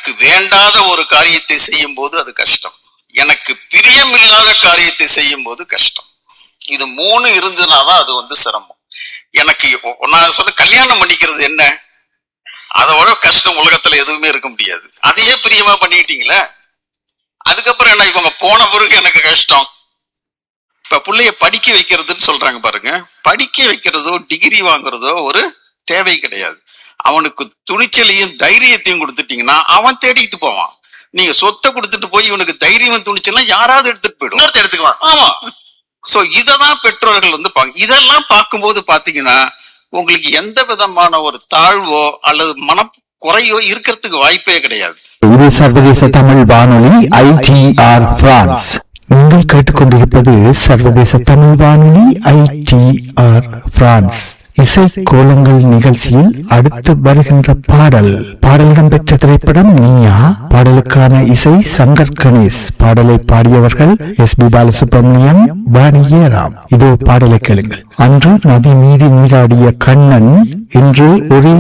எனக்கு வேண்டாத ஒரு காரியத்தை செய்யும் போது அது கஷ்டம் எனக்கு பிரியமில்லாத காரியத்தை செய்யும் போது கஷ்டம் இது மூணு இருந்ததுனாதான் அது வந்து சிரமம் எனக்கு இப்போ- நான் சொல்ல கல்யாணம் பண்ணிக்கிறது என்ன அதோட கஷ்டம் உலகத்துல எதுவுமே இருக்க முடியாது அதையே பிரியமா பண்ணிக்கிட்டீங்களே அதுக்கப்புறம் என்ன இவங்க போன பிறகு எனக்கு கஷ்டம் இப்ப பிள்ளைய படிக்க வைக்கிறதுன்னு சொல்றாங்க பாருங்க படிக்க வைக்கிறதோ டிகிரி வாங்குறதோ ஒரு தேவை கிடையாது அவனுக்கு துணிச்சலையும் தைரியத்தையும் கொடுத்துட்டீங்கன்னா அவன் தேடிக்கிட்டு போவான் நீங்க சொத்தை கொடுத்துட்டு போய் இவனுக்கு தைரியம் துணிச்சலாம் யாராவது எடுத்துட்டு போயிடும் இன்னொருத்த எடுத்துக்கலாம் ஆமா சோ இததான் பெற்றோர்கள் வந்து பாங்க இதெல்லாம் பார்க்கும்போது பாத்தீங்கன்னா உங்களுக்கு எந்த விதமான ஒரு தாழ்வோ அல்லது மன குறையோ இருக்கிறதுக்கு வாய்ப்பே கிடையாது இது சர்வதேச தமிழ் வானொலி ஐடிஆர் பிரான்ஸ் நீங்கள் கேட்டுக்கொண்டிருப்பது சர்வதேச தமிழ் வானொலி ஐடிஆர் பிரான்ஸ் இசை கோலங்கள் நிகழ்ச்சியில் அடுத்து வருகின்ற பாடல் பாடலிடம் பெற்ற திரைப்படம் நீயா பாடலுக்கான இசை சங்கர் கணேஷ் பாடலை பாடியவர்கள் எஸ் பி பாலசுப்ரமணியம் வாணியேராம் இதோ பாடலை கேளுங்கள் அன்று நதி மீது நீராடிய கண்ணன் இன்று ஒரே